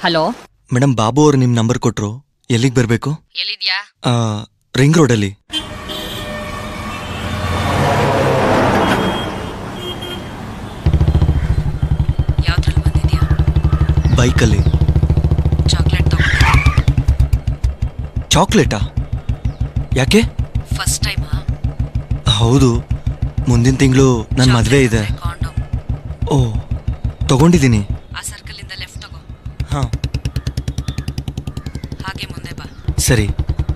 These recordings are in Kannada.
ಹಲೋ ಮೇಡಮ್ ಬಾಬು ಅವರು ನಿಮ್ಮ ನಂಬರ್ ಕೊಟ್ರು ಎಲ್ಲಿಗೆ ಬರಬೇಕು ಎಲ್ಲಿದ್ಯಾ ರಿಂಗ್ ರೋಡಲ್ಲಿ ಯಾವ್ದ್ರಲ್ಲಿ ಬಂದಿದ್ಯಾ ಬೈಕಲ್ಲಿ ಚಾಕ್ಲೇಟ್ ತಗೊಂಡು ಚಾಕ್ಲೇಟಾ ಯಾಕೆ ಫಸ್ಟ್ ಟೈಮಾ ಹೌದು ಮುಂದಿನ ತಿಂಗಳು ನನ್ನ ಮದುವೆ ಇದೆ ಕಾಂಡೋಮ್ ಓ ತಗೊಂಡಿದ್ದೀನಿ ಆ ಸರ್ಕಲ್ ಇಂದ ಲೆಫ್ಟ್ ತಗೋ ಹಾಂ ಹಾಗೆ ಮುಂದೆ ಬಾ ಸರಿ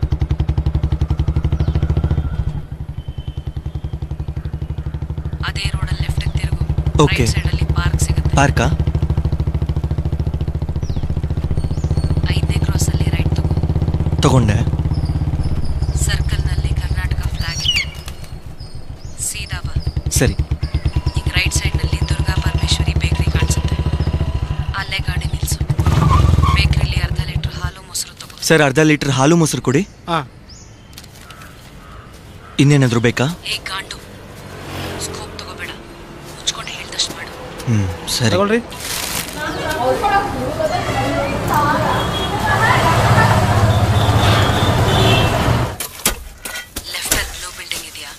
ಅದೇ ರೋಡಲ್ಲಿ ಲೆಫ್ಟ್ ತಿರುಗು Okay. ರೈಟ್ ಸೈಡ್ ಅಲ್ಲಿ ಪಾರ್ಕ್ ಸಿಗುತ್ತೆ ಪಾರ್ಕಾ ಐದನೇ ಕ್ರಾಸ್ ಅಲ್ಲಿ ರೈಟ್ ತಗೋ ತಗೊಂಡೆ ಸರ್ಕಲ್ ನಲ್ಲಿ ಕರ್ನಾಟಕ ಫ್ಲಾಗ್ ಇದೆ ಸೀದಾ ಬಾ ಸರಿ ಈಗ ರೈಟ್ ಸೈಡ್ ನಲ್ಲಿ ದುರ್ಗಾ ಪರಮೇಶ್ವರಿ ಬೇಕರಿ ಕಾಣಿಸುತ್ತೆ ಅಲ್ಲೇ ಗಾಡಿ ನಿಲ್ಸು ಬೇಕರಿಲಿ ಅರ್ಧ ಲೀಟರ್ ಹಾಲು ಮೊಸರು ತಗೋ ಸರ್ ಅರ್ಧ ಲೀಟರ್ ಹಾಲು ಮೊಸರು ಕೊಡಿ ಹಾಂ ಇನ್ನೇನಾದರೂ ಬೇಕಾ ಏ ಗಾಂಡು ಸ್ಕೋಪ್ ತಗೋಬೇಡ ಮುಚ್ಕೊಂಡು ಹೇಳ್ದಷ್ಟು ಮಾಡು ಹ್ಞೂ ಸರಿ ತಗೊಳ್ರಿ ಲೆಫ್ಟ್ ಅಲ್ಲಿ ಬ್ಲೂ ಬಿಲ್ಡಿಂಗ್ ಇದೆಯಾ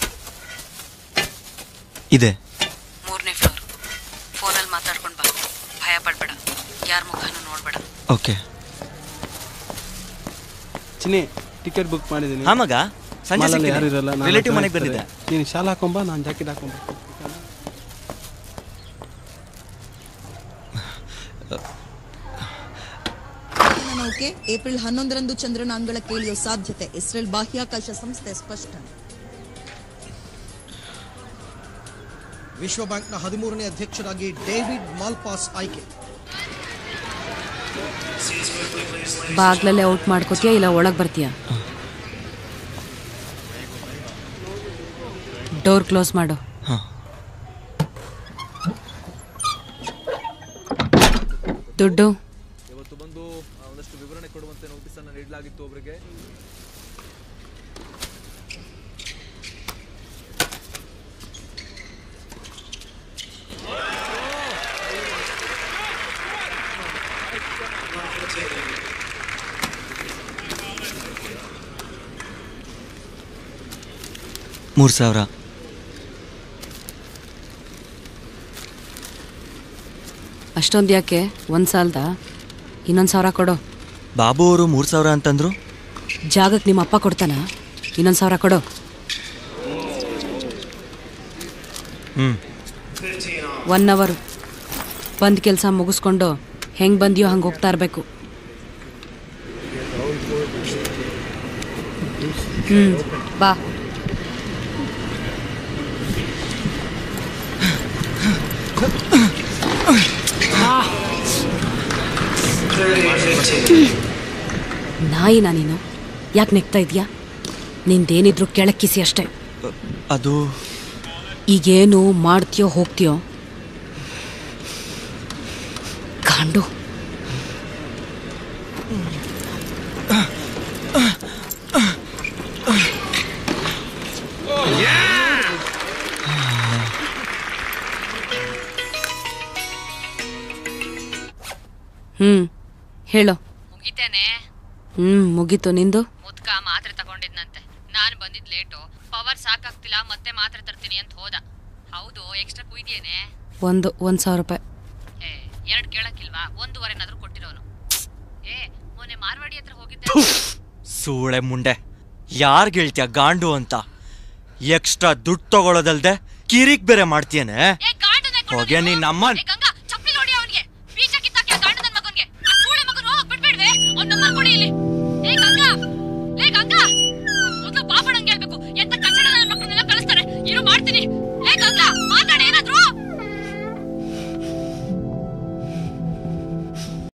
ಇದೆ ಮೂರನೇ ಫ್ಲೋರ್ ಫೋನಲ್ಲಿ ಮಾತಾಡ್ಕೊಂಡು ಬಾ ಭಯ ಪಡ್ಬೇಡ ಯಾರ ಮುಖನೂ ನೋಡ್ಬೇಡ ಓಕೆ ಚಿನ್ನಿ ಟಿಕೆಟ್ ಬುಕ್ ಮಾಡಿದ್ದೀನಿ ಹಾಂ ಮಗ ಸಂಜೆ ಮಾಲಲ್ಲಿ ಯಾರು ಇರಲ್ಲ ನಾನು ರಿಲೇಟಿವ್ ಹತ್ರ ಮನೆಗೆ ಬಂದಿದ್ದೆ ಇರ್ತಾರೆ. ನೀನು ಶಾಲೆ ಹಾಕೊಂಬ ನಾನು ಜಾಕೆಟ್ ಹಾಕೊಂಬ ನೌಕೆ ಏಪ್ರಿಲ್ ಹನ್ನೊಂದರಂದು ಚಂದ್ರನ ಅಂಗಳಕ್ಕೆ ಇಳಿಯೋ ಸಾಧ್ಯತೆ ಇಸ್ರೇಲ್ ಬಾಹ್ಯಾಕಾಶ ಸಂಸ್ಥೆ ಸ್ಪಷ್ಟನೆ ವಿಶ್ವ ಬ್ಯಾಂಕ್ನ ಹದಿಮೂರನೇ ಅಧ್ಯಕ್ಷರಾಗಿ ಡೇವಿಡ್ ಮಾಲ್ಪಾಸ್ ಆಯ್ಕೆ ಬಾಗ್ಲಲ್ಲೇ ಔಟ್ ಮಾಡ್ಕೋತೀಯಾ ಇಲ್ಲ ಒಳಗೆ ಬರ್ತೀಯಾ ಡೋರ್ ಕ್ಲೋಸ್ ಮಾಡು ಹಾಂ ದುಡ್ಡು ಮೂರು ಸಾವಿರ ಅಷ್ಟೊಂದು ಯಾಕೆ ಒಂದು ಸಾಲದ ಇನ್ನೊಂದು ಸಾವಿರ ಕೊಡು ಬಾಬು ಅವರು ಮೂರು ಸಾವಿರ ಅಂತಂದ್ರು ಜಾಗಕ್ಕೆ ನಿಮ್ಮ ಅಪ್ಪ ಕೊಡ್ತಾನ ಇನ್ನೊಂದು ಸಾವಿರ ಕೊಡು ಹ್ಞೂ ಒನ್ ಅವರು ಬಂದು ಕೆಲಸ ಮುಗಿಸ್ಕೊಂಡು ಹೆಂಗೆ ಬಂದಿಯೋ ಹಂಗೆ ಹೋಗ್ತಾ ಇರಬೇಕು ಹ್ಞೂ ಬಾ ನಾಯಿನಾ ನೀನು ಯಾಕೆ ನೆಗ್ತಾ ಇದೆಯಾ ನಿಂದೇನಿದ್ರು ಕೆಳಕ್ಕಿಸಿ ಅಷ್ಟೇ ಅದು ಈಗೇನು ಮಾಡ್ತೀಯೋ ಹೋಗ್ತೀಯೋ ಕಾಂಡು ಹ್ಮ್ ಹೇಳು ಮುಗಿತೇನೆ ಹ್ಮ್ ಮುಗೀತು ನಿಂದು ಮುದ್ಕ ಮಾತ್ರೆ ತಗೊಂಡಿದ್ನಂತೆ ನಾನು ಬಂದಿದ್ ಲೇಟು ಪವರ್ ಸಾಕಾಗ್ತಿಲ್ಲ ಮತ್ತೆ ಮಾತ್ರೆ ತರ್ತೀನಿ ಅಂತ ಹೋದ ಹೌದು ಎಕ್ಸ್ಟ್ರಾ ಕುಯ್ದೇನೆ ಒಂದು ಒಂದು ಸಾವಿರ ರೂಪಾಯಿ ಏ ಎರಡು ಕೇಳಕ್ಕಿಲ್ವಾ ಒಂದೂವರೆನಾದ್ರೂ ಕೊಟ್ಟಿರೋನು ಏ ಮೊನ್ನೆ ಮಾರ್ವಾಡಿ ಹತ್ರ ಹೋಗಿದ್ದೆ ಸೂಳೆ ಮುಂಡೆ ಯಾರ್ಗ್ ಹೇಳ್ತೀಯ ಗಾಂಡು ಅಂತ ಎಕ್ಸ್ಟ್ರಾ ದುಡ್ಡು ತಗೊಳ್ಳೋದಲ್ದೆ ಕಿರಿಕ್ ಬೇರೆ ಮಾಡ್ತೀಯನೆ ಏ ಗಾಂಡನ ಹೋಗೆ ನೀನ್ ನಮ್ಮನ್ ಏ ಗಂಗಾ ಚಪ್ಪಲಿ ನೋಡಿ ಅವನಿಗೆ ಬೀಜ ಕಿತ್ತಾಕಿ ಆ ಗಾಂಡನ ಮಗನ್ಗೆ ಆ ಸೂಳೆ ಮಗನು ಹೋಗಕ್ ಬಿಡ್ಬೇಡ್ವೆ ಅವ್ನ ನಮ್ಮ